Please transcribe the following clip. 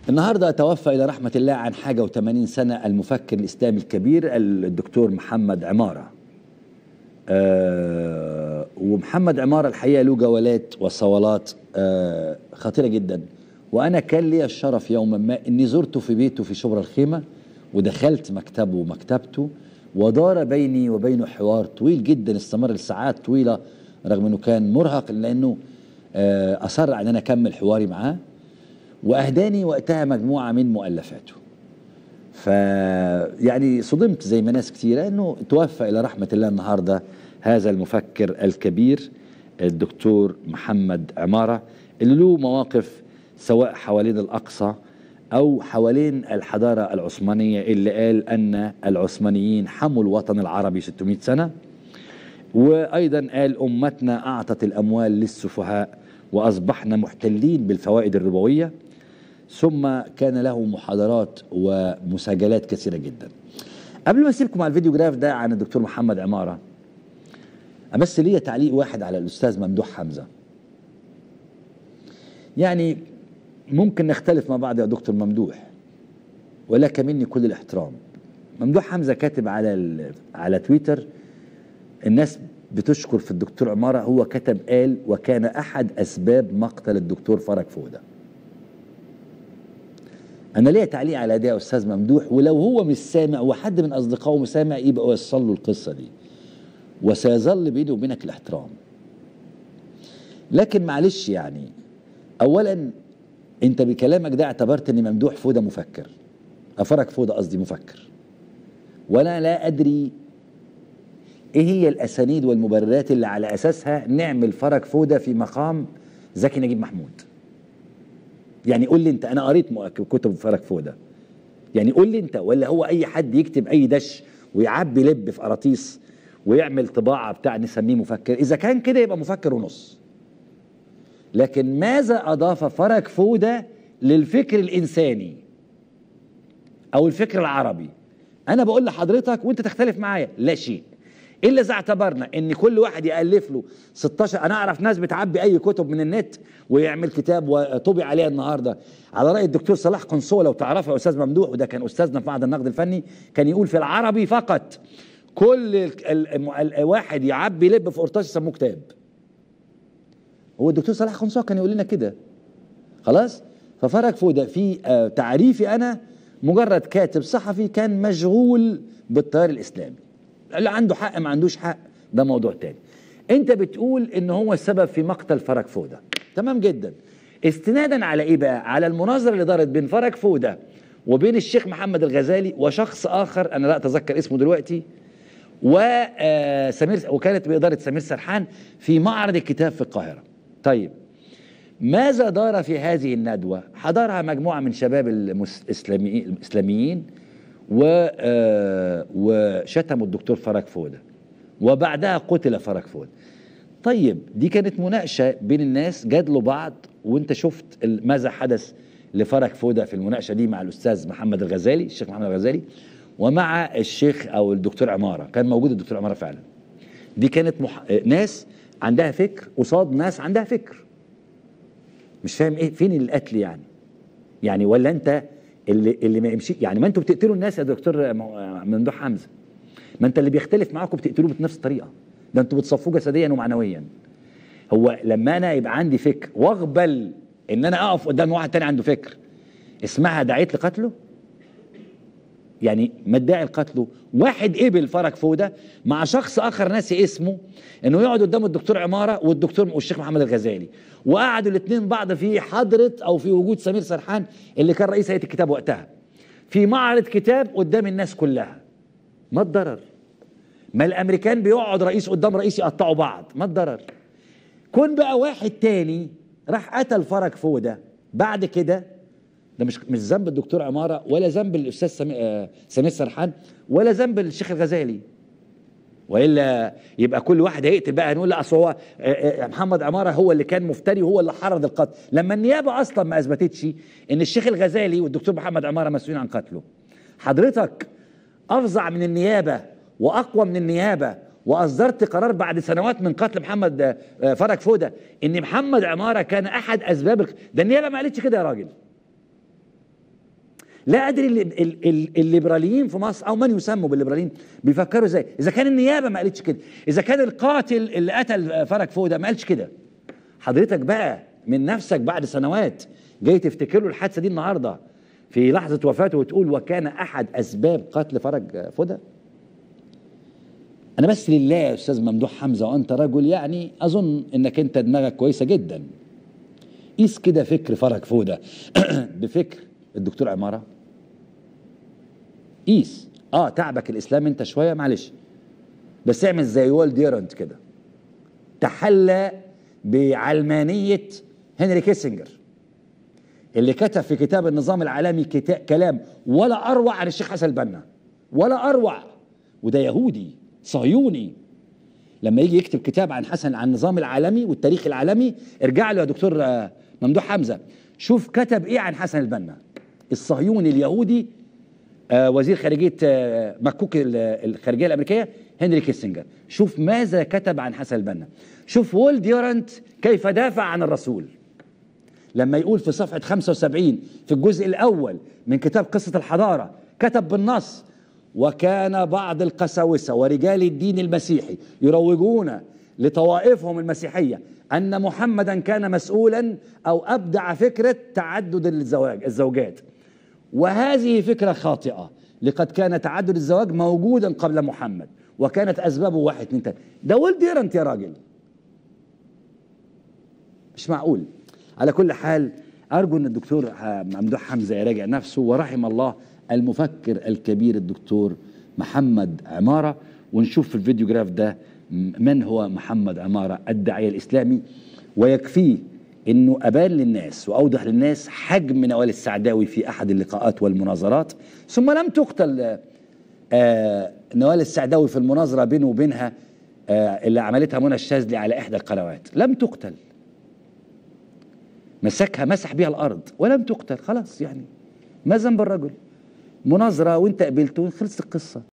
النهارده توفى الى رحمه الله عن حاجه و80 سنه المفكر الاسلامي الكبير الدكتور محمد عماره. آه ومحمد عماره الحقيقه له جولات وصولات آه خطيره جدا وانا كان لي الشرف يوما ما اني زرته في بيته في شبرا الخيمه ودخلت مكتبه ومكتبته ودار بيني وبينه حوار طويل جدا استمر لساعات طويله رغم انه كان مرهق لانه آه اصر على ان انا اكمل حواري معاه واهداني وقتها مجموعه من مؤلفاته ف يعني صدمت زي ما ناس كتيره انه توفى الى رحمه الله النهارده هذا المفكر الكبير الدكتور محمد عماره اللي له مواقف سواء حوالين الاقصى او حوالين الحضاره العثمانيه اللي قال ان العثمانيين حموا الوطن العربي 600 سنه وايضا قال امتنا اعطت الاموال للسفهاء واصبحنا محتلين بالفوائد الربويه ثم كان له محاضرات ومساجلات كثيره جدا قبل ما اسيبكم على الفيديو جراف ده عن الدكتور محمد عماره بس ليا تعليق واحد على الاستاذ ممدوح حمزه يعني ممكن نختلف مع بعض يا دكتور ممدوح ولك مني كل الاحترام ممدوح حمزه كاتب على على تويتر الناس بتشكر في الدكتور عماره هو كتب قال وكان احد اسباب مقتل الدكتور فرج فوده انا ليا تعليق على ده يا استاذ ممدوح ولو هو مش سامع وحد من اصدقائه مش سامع يبقى وصل له القصه دي وسيظل بيني وبينك الاحترام لكن معلش يعني اولا انت بكلامك ده اعتبرت ان ممدوح فوده مفكر افرج فوده قصدي مفكر وانا لا ادري ايه هي الاسانيد والمبررات اللي على اساسها نعمل فرج فوده في مقام زكي نجيب محمود يعني قول لي انت انا قريت كتب فرج فوده يعني قول لي انت ولا هو اي حد يكتب اي دش ويعبي لب في قراطيس ويعمل طباعه بتاع نسميه مفكر اذا كان كده يبقى مفكر ونص لكن ماذا اضاف فرج فوده للفكر الانساني او الفكر العربي انا بقول لحضرتك وانت تختلف معايا لا شيء الا اذا اعتبرنا ان كل واحد يالف له 16 انا اعرف ناس بتعبي اي كتب من النت ويعمل كتاب وطبع عليها النهارده على راي الدكتور صلاح قنصوه لو تعرفه يا استاذ ممدوح وده كان استاذنا في معهد النقد الفني كان يقول في العربي فقط كل الواحد يعبي لب في قرطاس يسموه كتاب هو الدكتور صلاح قنصوه كان يقول لنا كده خلاص ففرج فوده في آه تعريفي انا مجرد كاتب صحفي كان مشغول بالتيار الاسلامي اللي عنده حق ما عندوش حق ده موضوع تاني انت بتقول ان هو السبب في مقتل فرج فوده تمام جدا استنادا على ايه بقى على المناظره اللي دارت بين فرج فوده وبين الشيخ محمد الغزالي وشخص اخر انا لا اتذكر اسمه دلوقتي وسمير وكانت باداره سمير سرحان في معرض الكتاب في القاهره طيب ماذا دار في هذه الندوه حضرها مجموعه من شباب الاسلاميين و وشتموا الدكتور فرج فوده وبعدها قتل فرج فوده طيب دي كانت مناقشه بين الناس جادلوا بعض وانت شفت ماذا حدث لفرج فوده في المناقشه دي مع الاستاذ محمد الغزالي الشيخ محمد الغزالي ومع الشيخ او الدكتور عماره كان موجود الدكتور عماره فعلا دي كانت مح... ناس عندها فكر قصاد ناس عندها فكر مش فاهم ايه فين القتل يعني يعني ولا انت اللي اللي ما يمشي يعني ما انتوا بتقتلوا الناس يا دكتور ممدوح حمزه ما انت اللي بيختلف معاكم بتقتلوه بنفس الطريقه ده انتوا بتصفوه جسديا ومعنويا هو لما انا يبقى عندي فكر واقبل ان انا اقف قدام واحد تاني عنده فكر اسمها دعيت لقتله يعني ما ادعي لقتله واحد قبل فرج فوده مع شخص اخر ناسي اسمه انه يقعد قدام الدكتور عماره والدكتور والشيخ محمد الغزالي وقعدوا الاثنين بعض في حضره او في وجود سمير سرحان اللي كان رئيس هيئه الكتاب وقتها في معرض كتاب قدام الناس كلها ما الضرر ما الامريكان بيقعد رئيس قدام رئيس يقطعوا بعض ما الضرر كون بقى واحد تاني راح قتل فرج فوده بعد كده ده مش مش ذنب الدكتور عماره ولا ذنب الاستاذ سمير, سمير سرحان ولا ذنب الشيخ الغزالي والا يبقى كل واحد هيقتل بقى نقول لا اصل هو محمد عماره هو اللي كان مفتري وهو اللي حرض القتل لما النيابه اصلا ما اثبتتش ان الشيخ الغزالي والدكتور محمد عماره مسؤولين عن قتله حضرتك افظع من النيابه واقوى من النيابه واصدرت قرار بعد سنوات من قتل محمد فرج فوده ان محمد عماره كان احد اسباب ده النيابه ما قالتش كده يا راجل لا ادري ال- ال- ال- الليبراليين في مصر او من يسموا بالليبراليين بيفكروا ازاي اذا كان النيابه ما قالتش كده اذا كان القاتل اللي قتل فرج فوق ده ما قالش كده حضرتك بقى من نفسك بعد سنوات جاي تفتكر له الحادثه دي النهارده في لحظه وفاته وتقول وكان احد اسباب قتل فرج فوده انا بس لله يا استاذ ممدوح حمزه وانت رجل يعني اظن انك انت دماغك كويسه جدا قيس كده فكر فرج فوده بفكر الدكتور عماره قيس اه تعبك الاسلام انت شويه معلش بس اعمل زي وول ديرنت كده تحلى بعلمانيه هنري كيسنجر اللي كتب في كتاب النظام العالمي كتاب كلام ولا اروع عن الشيخ حسن البنا ولا اروع وده يهودي صهيوني لما يجي يكتب كتاب عن حسن عن النظام العالمي والتاريخ العالمي ارجع له يا دكتور آه، ممدوح حمزه شوف كتب ايه عن حسن البنا الصهيوني اليهودي آه، وزير خارجيه آه، مكوك ال- الخارجيه الامريكيه هنري كيسنجر شوف ماذا كتب عن حسن البنا شوف وول ديورنت كيف دافع عن الرسول لما يقول في صفحة 75 في الجزء الأول من كتاب قصة الحضارة كتب بالنص وكان بعض القساوسة ورجال الدين المسيحي يروجون لطوائفهم المسيحية أن محمدا كان مسؤولا أو أبدع فكرة تعدد الزواج الزوجات وهذه فكرة خاطئة لقد كان تعدد الزواج موجودا قبل محمد وكانت أسبابه واحد اتنين تلاته ده ولد يرنت يا راجل مش معقول على كل حال ارجو ان الدكتور ح- ممدوح حمزه يراجع نفسه ورحم الله المفكر الكبير الدكتور محمد عماره ونشوف في الفيديوغراف ده م- من هو محمد عماره الداعيه الاسلامي ويكفيه انه ابان للناس واوضح للناس حجم نوال السعداوي في احد اللقاءات والمناظرات ثم لم تقتل آه، نوال السعداوي في المناظره بينه وبينها آه، اللي عملتها منى الشاذلي على احدى القنوات لم تقتل مسكها مسح بيها الارض ولم تقتل خلاص يعني ما ذنب الرجل مناظره وانت قبلته خلصت القصه